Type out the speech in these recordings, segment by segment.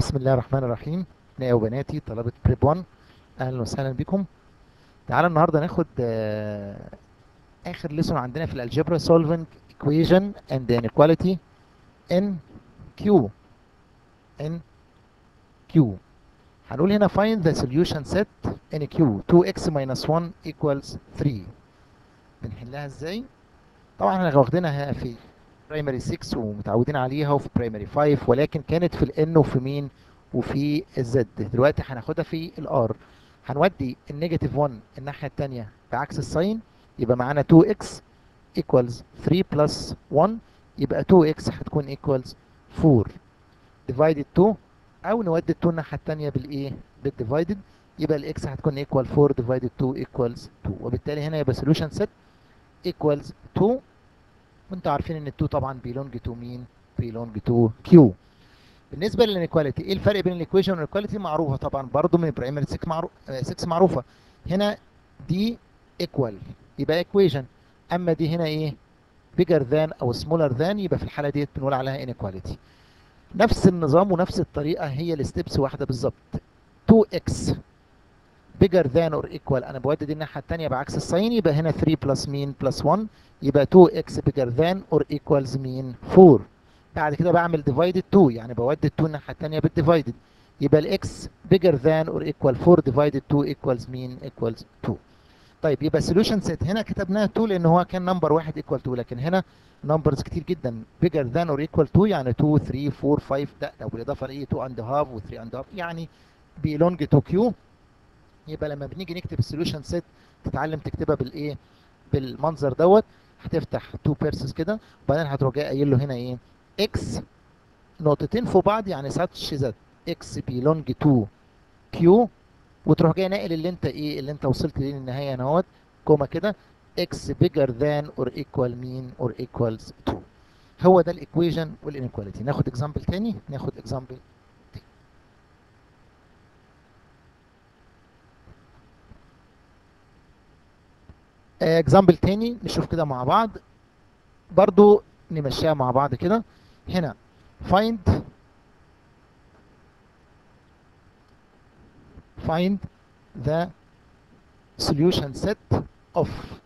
بسم الله الرحمن الرحيم ابنائي وبناتي طلبة بريب 1 اهلا وسهلا بكم تعالى النهارده ناخد آه، اخر ليسون عندنا في الالجبرا solving equation and inequality in Q in Q هنقول هنا find the solution set in Q 2x minus 1 equals 3 بنحلها ازاي طبعا احنا واخدينها في برايمري 6 ومتعودين عليها وفي برايمري 5 ولكن كانت في الان وفي مين وفي الزد دلوقتي هناخدها في الار هنودي النيجاتيف 1 الناحيه الثانيه بعكس الساين يبقى معانا 2x equals 3 plus 1 يبقى 2x هتكون equals 4 divided 2 او نودي ال 2 الناحيه الثانيه بالايه بالديفايدد يبقى الاكس هتكون equal 4 divided 2 equals 2 وبالتالي هنا يبقى solution set equals 2 وانتوا عارفين ان ال 2 طبعا belong to مين belong to q بالنسبه للانيكواليتي ايه الفرق بين الايكويشن والايكواليتي معروفه طبعا برضو من برايمري 6 معروف 6 معروفه هنا دي ايكوال يبقى ايكويشن اما دي هنا ايه bigger than او smaller than يبقى في الحاله ديت بنقول عليها انيكواليتي نفس النظام ونفس الطريقه هي الستبس واحده بالظبط 2x bigger than or equal انا بودي دي الناحيه الثانيه بعكس الساين يبقى هنا 3 بلس مين بلس 1 يبقى 2x bigger than or equals مين 4 بعد كده بعمل divided 2 يعني بودي ال 2 الناحيه الثانيه بالديفايدد يبقى الاكس bigger than or equal 4 divided 2 equals مين equals 2 طيب يبقى solution set هنا كتبناها 2 لان هو كان نمبر واحد equal 2 لكن هنا نمبرز كتير جدا bigger than or equal 2 يعني 2 3 4 5 ده لو بالاضافه لايه 2 and half و 3 and half يعني belong to Q يبقى لما بنيجي نكتب السوليوشن سيت تتعلم تكتبها بالايه بالمنظر دوت هتفتح تو بيرسز كده وبعدين هتروح جاي قايل له هنا ايه اكس نقطتين فوق بعض يعني ساتش ذات اكس بيلونج تو كيو وتروح جاي ناقل اللي انت ايه اللي انت وصلت ليه للنهايه هنا اهوت كوما كده اكس بيجر ذان اور ايكوال مين اور ايكوالز 2 هو ده الايكويشن والانيكواليتي ناخد اكزامبل تاني ناخد اكزامبل اكزامبل تاني نشوف كده مع بعض برضو نمشيها مع بعض كده هنا find find the solution set of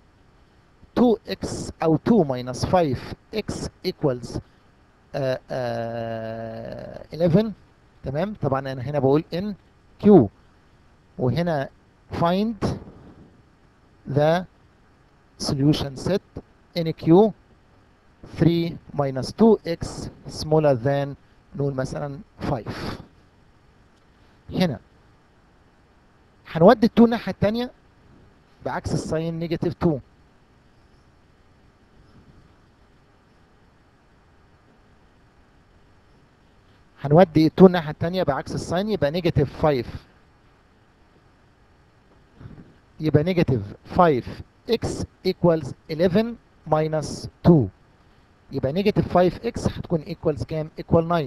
2x او 2 minus 5x equals uh, uh, 11 تمام طبعا انا هنا بقول in q وهنا find the solution set in q 3 minus 2x smaller than نقول مثلا 5 هنا هنودي ال 2 الناحية التانية بعكس الساين نيجاتيف 2 هنودي ال 2 الناحية التانية بعكس الساين يبقى نيجاتيف 5 يبقى نيجاتيف 5x equals 11 minus 2 يبقى نيجاتيف 5x هتكون ايكوالز كام؟ ايكوال 9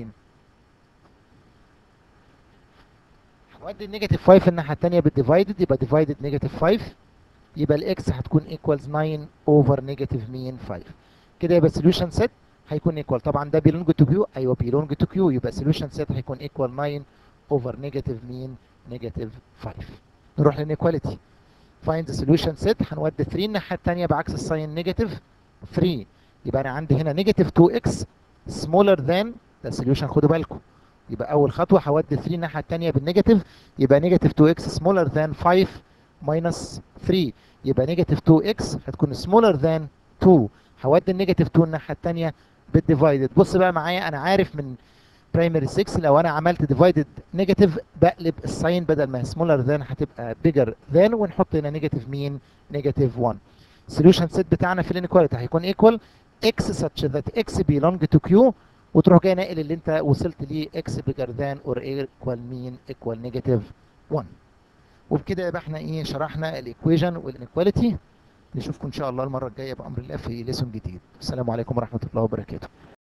هنودي النيجاتيف 5 الناحية التانية بالديفايدد يبقى ديفايدد نيجاتيف 5 يبقى الاكس هتكون ايكوالز 9 اوفر نيجاتيف مين 5 كده يبقى السوليوشن سيت هيكون ايكوال طبعا ده بيلونج تو كيو ايوه بيلونج تو كيو يبقى السوليوشن سيت هيكون ايكوال 9 اوفر نيجاتيف مين نيجاتيف 5 نروح للانيكواليتي فايند سوليوشن سيت هنودي 3 الناحية التانية بعكس الساين نيجاتيف 3 يبقى انا عندي هنا نيجاتيف 2x smaller than ده السوليوشن خدوا بالكم يبقى اول خطوه هودي 3 الناحيه الثانيه بالنيجاتيف يبقى نيجاتيف 2x smaller than 5 minus 3 يبقى نيجاتيف 2x هتكون smaller than 2 هودي النيجاتيف 2 الناحيه الثانيه بالديفايدد بص بقى معايا انا عارف من برايمري 6 لو انا عملت ديفايدد نيجاتيف بقلب الساين بدل ما سمولر ذان هتبقى بيجر ذان ونحط هنا نيجاتيف مين نيجاتيف 1 السوليوشن سيت بتاعنا في الانيكواليتي هيكون ايكوال x such that x belong to q وتروح جاي ناقل اللي انت وصلت ليه x bigger than or equal mean equal negative 1 وبكده يبقى احنا ايه شرحنا الايكويشن والانيكواليتي نشوفكم ان شاء الله المره الجايه بامر الله في ليسون جديد السلام عليكم ورحمه الله وبركاته